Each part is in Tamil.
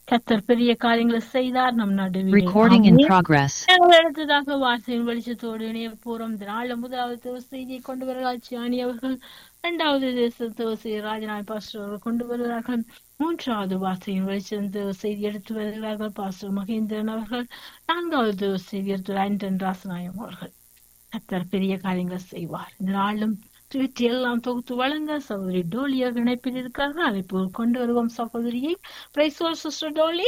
கத்தர் பெரிய காரியங்களை செய்தார் நம் நடுவில் Recording in progress. நாங்கள் அடுத்ததாக வார்த்தையின் வெளிச்சத்தோடு இணைய போறோம் இந்த நாள்ல முதலாவது செய்தியை கொண்டு வருகிறார் சியானி அவர்கள் இரண்டாவது தேசத்து ராஜநாய் பாஸ்டர் அவர்கள் கொண்டு வருகிறார்கள் மூன்றாவது வார்த்தையின் வெளிச்சம் செய்தி எடுத்து வருகிறார்கள் பாஸ்டர் மகேந்திரன் அவர்கள் நான்காவது செய்தி எடுத்து ஆண்டன் ராசநாயம் அவர்கள் கத்தர் பெரிய காரியங்களை செய்வார் இந்த நாளும் வெற்றி எல்லாம் தொகுத்து வழங்க சகோதரி டோலியாக இணைப்பில் இருக்கிறார்கள் அதை போல் கொண்டு வருவோம் சகோதரியை praise sister Dolly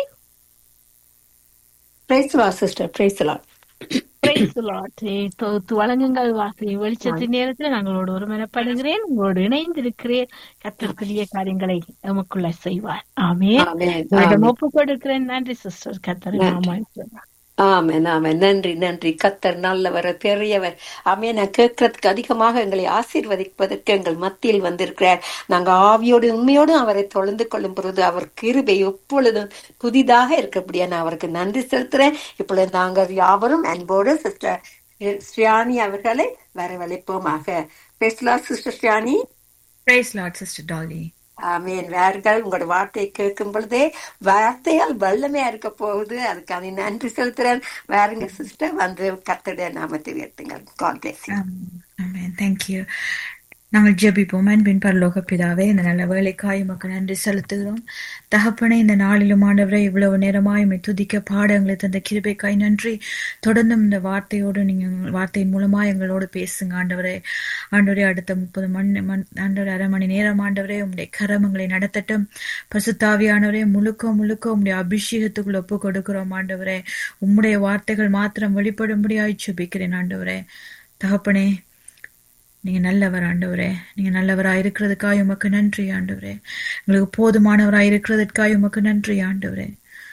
praise Lord sister praise Lord praise தொகுத்து வழங்குங்கள் வார்த்தை வெளிச்சத்தின் நேரத்தில் நாங்களோடு ஒருமனப்படுகிறேன் உங்களோடு இணைந்திருக்கிறேன் கத்தர் பெரிய காரியங்களை நமக்குள்ள செய்வார் ஆமே ஒப்பு கொடுக்கிறேன் நன்றி சிஸ்டர் கத்தர் மாமா ஆமேன் ஆமேன் நன்றி நன்றி கத்தர் நல்லவர் பெரியவர் ஆமே நான் கேட்கறதுக்கு அதிகமாக எங்களை ஆசீர்வதிப்பதற்கு எங்கள் மத்தியில் வந்திருக்கிறார் நாங்க ஆவியோடு உண்மையோடு அவரை தொழுந்து கொள்ளும் பொழுது அவர் கிருபை எப்பொழுதும் புதிதாக இருக்கக்கூடிய நான் அவருக்கு நன்றி செலுத்துறேன் இப்பொழுது நாங்கள் யாவரும் அன்போடு சிஸ்டர் ஸ்ரீயானி அவர்களை வரவழைப்போமாக பேசலாம் sister Sriyani Praise Lord, Sister Dolly. ஆமீன் வேர்கள் உங்களோட வார்த்தையை கேட்கும் பொழுதே வார்த்தையால் வல்லமையா இருக்க போகுது அதுக்காக நன்றி செலுத்துறேன் வேறுங்க சிஸ்டர் வந்து கத்தடைய நாமத்தை உயர்த்துங்கள் God bless Amen. Thank you. நாங்கள் ஜெபிப்போம் அன்பின் பரலோக பிதாவே இந்த நல்ல வேலைக்காய் உமக்கு நன்றி செலுத்துகிறோம் தகப்பனே இந்த நாளிலும் ஆண்டவரை இவ்வளவு நேரமாய் உம்மை துதிக்க பாடங்களை தந்த கிருபைக்காய் நன்றி தொடர்ந்தும் இந்த வார்த்தையோடு நீங்க வார்த்தையின் மூலமா எங்களோடு பேசுங்க ஆண்டவரே ஆண்டவரே அடுத்த முப்பது மணி மண் ஆண்டவரே அரை மணி நேரம் ஆண்டவரே உம்முடைய கரமங்களை நடத்தட்டும் பசுத்தாவியானவரே முழுக்க முழுக்க உம்முடைய அபிஷேகத்துக்குள் ஒப்பு கொடுக்கிறோம் ஆண்டவரே உம்முடைய வார்த்தைகள் மாத்திரம் வெளிப்படும்படியாய் சுபிக்கிறேன் ஆண்டவரே தகப்பனே நீங்க நல்லவர் ஆண்டவரே நீங்க நல்லவரா இருக்கிறதுக்காக உமக்கு நன்றி ஆண்டவரே உங்களுக்கு போதுமானவரா இருக்கிறதுக்காக உமக்கு நன்றி ஆண்டவரே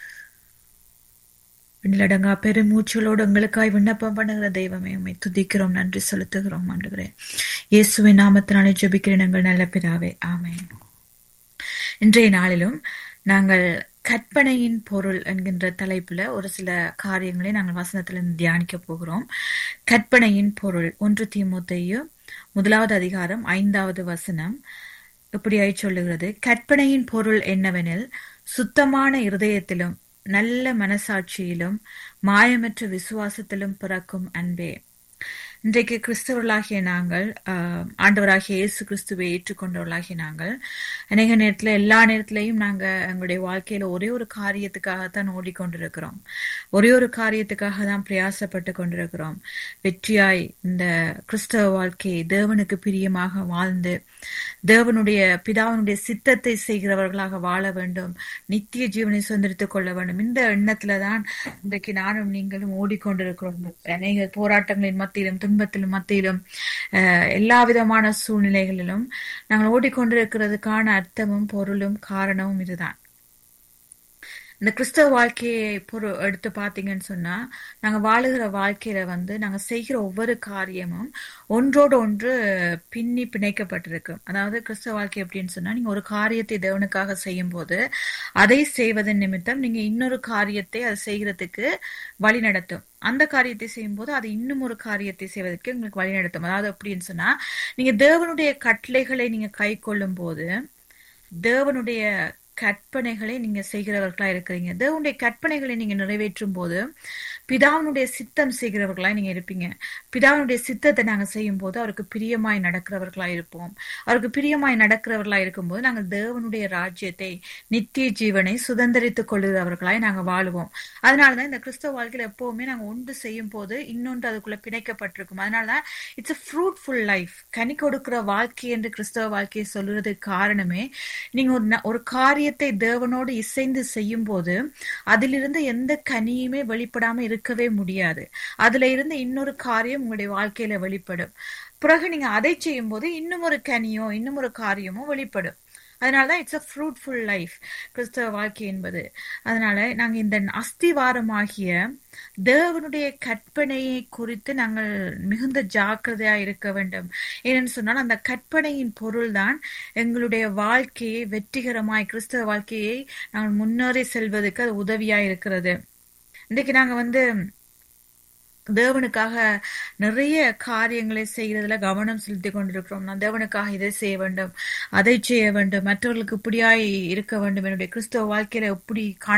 விண்ணிலடங்கா பெருமூச்சலோடு உங்களுக்காய் விண்ணப்பம் பண்ணுகிற தெய்வமே உண்மை துதிக்கிறோம் நன்றி செலுத்துகிறோம் ஆண்டவரே இயேசுவின் நாமத்தினாலே ஜெபிக்கிறேன் எங்கள் நல்ல பிதாவே ஆமென் இன்றைய நாளிலும் நாங்கள் கற்பனையின் பொருள் என்கின்ற தலைப்புல ஒரு சில காரியங்களை நாங்கள் வசனத்திலிருந்து தியானிக்க போகிறோம் கற்பனையின் பொருள் ஒன்று தீமுத்தையும் முதலாவது அதிகாரம் ஐந்தாவது வசனம் இப்படியாய் சொல்லுகிறது கற்பனையின் பொருள் என்னவெனில் சுத்தமான இருதயத்திலும் நல்ல மனசாட்சியிலும் மாயமற்ற விசுவாசத்திலும் பிறக்கும் அன்பே இன்றைக்கு கிறிஸ்தவர்களாகிய நாங்கள் ஆண்டவராகிய இயேசு கிறிஸ்துவை ஏற்றுக்கொண்டவர்களாகிய நாங்கள் அநேக நேரத்துல எல்லா நேரத்திலையும் நாங்க எங்களுடைய வாழ்க்கையில ஒரே ஒரு காரியத்துக்காகத்தான் ஓடிக்கொண்டிருக்கிறோம் ஒரே ஒரு காரியத்துக்காக தான் பிரயாசப்பட்டு கொண்டிருக்கிறோம் வெற்றியாய் இந்த கிறிஸ்தவ வாழ்க்கையை தேவனுக்கு பிரியமாக வாழ்ந்து தேவனுடைய பிதாவினுடைய சித்தத்தை செய்கிறவர்களாக வாழ வேண்டும் நித்திய ஜீவனை சுதந்திரித்துக் கொள்ள வேண்டும் இந்த எண்ணத்துலதான் இன்றைக்கு நானும் நீங்களும் ஓடிக்கொண்டிருக்கிறோம் அநேக போராட்டங்களின் மத்தியிலும் துன்பத்திலும் மத்தியிலும் எல்லா விதமான சூழ்நிலைகளிலும் நாங்கள் ஓடிக்கொண்டிருக்கிறதுக்கான அர்த்தமும் பொருளும் காரணமும் இதுதான் இந்த கிறிஸ்தவ வாழ்க்கையை பொரு எடுத்து பார்த்தீங்கன்னு சொன்னா நாங்க வாழுகிற வாழ்க்கையில வந்து நாங்க செய்கிற ஒவ்வொரு காரியமும் ஒன்றோடு ஒன்று பின்னி பிணைக்கப்பட்டிருக்கு அதாவது கிறிஸ்தவ வாழ்க்கை எப்படின்னு சொன்னா நீங்க ஒரு காரியத்தை தேவனுக்காக செய்யும் போது அதை செய்வதன் நிமித்தம் நீங்க இன்னொரு காரியத்தை அதை செய்யறதுக்கு வழி நடத்தும் அந்த காரியத்தை செய்யும் போது அது இன்னும் ஒரு காரியத்தை செய்வதற்கு உங்களுக்கு வழி நடத்தும் அதாவது அப்படின்னு சொன்னா நீங்க தேவனுடைய கட்டளைகளை நீங்க கை கொள்ளும் போது தேவனுடைய கற்பனைகளை நீங்க செய்கிறவர்களா இருக்கிறீங்க தேவனுடைய கற்பனைகளை நீங்க நிறைவேற்றும் போது பிதாவினுடைய சித்தம் செய்கிறவர்களா நீங்க இருப்பீங்க பிதாவினுடைய சித்தத்தை நாங்க செய்யும் போது அவருக்கு பிரியமாய் நடக்கிறவர்களா இருப்போம் அவருக்கு பிரியமாய் நடக்கிறவர்களா இருக்கும்போது நாங்கள் தேவனுடைய ராஜ்யத்தை நித்திய ஜீவனை சுதந்திரித்துக் கொள்கிறவர்களாய் நாங்க வாழுவோம் அதனாலதான் இந்த கிறிஸ்தவ வாழ்க்கையில எப்பவுமே நாங்க ஒன்று செய்யும் போது இன்னொன்று அதுக்குள்ள பிணைக்கப்பட்டிருக்கும் அதனாலதான் இட்ஸ் அ ஃப்ரூட்ஃபுல் லைஃப் கனி கொடுக்கிற வாழ்க்கை என்று கிறிஸ்தவ வாழ்க்கையை சொல்றதுக்கு காரணமே நீங்க ஒரு ஒரு காரியத்தை தேவனோடு இசைந்து செய்யும் போது அதிலிருந்து எந்த கனியுமே வெளிப்படாம இருக்கவே முடியாது அதுல இருந்து இன்னொரு காரியம் உங்களுடைய வாழ்க்கையில வெளிப்படும் பிறகு நீங்க அதை செய்யும் போது இன்னும் ஒரு கனியோ இன்னும் ஒரு காரியமோ வெளிப்படும் அதனாலதான் இட்ஸ் அ ஃப்ரூட்ஃபுல் லைஃப் கிறிஸ்தவ வாழ்க்கை என்பது அதனால நாங்க இந்த அஸ்திவாரமாகிய தேவனுடைய கற்பனையை குறித்து நாங்கள் மிகுந்த ஜாக்கிரதையா இருக்க வேண்டும் ஏன்னு சொன்னால் அந்த கற்பனையின் பொருள் தான் எங்களுடைய வாழ்க்கையை வெற்றிகரமாய் கிறிஸ்தவ வாழ்க்கையை நாங்கள் முன்னேறி செல்வதற்கு அது உதவியா இருக்கிறது இன்றைக்கு நாங்க வந்து தேவனுக்காக நிறைய காரியங்களை செய்யறதுல கவனம் செலுத்தி கொண்டிருக்கிறோம் நான் தேவனுக்காக இதை செய்ய வேண்டும் அதை செய்ய வேண்டும் மற்றவர்களுக்கு இப்படியாய் இருக்க வேண்டும் என்னுடைய கிறிஸ்தவ வாழ்க்கையில எப்படி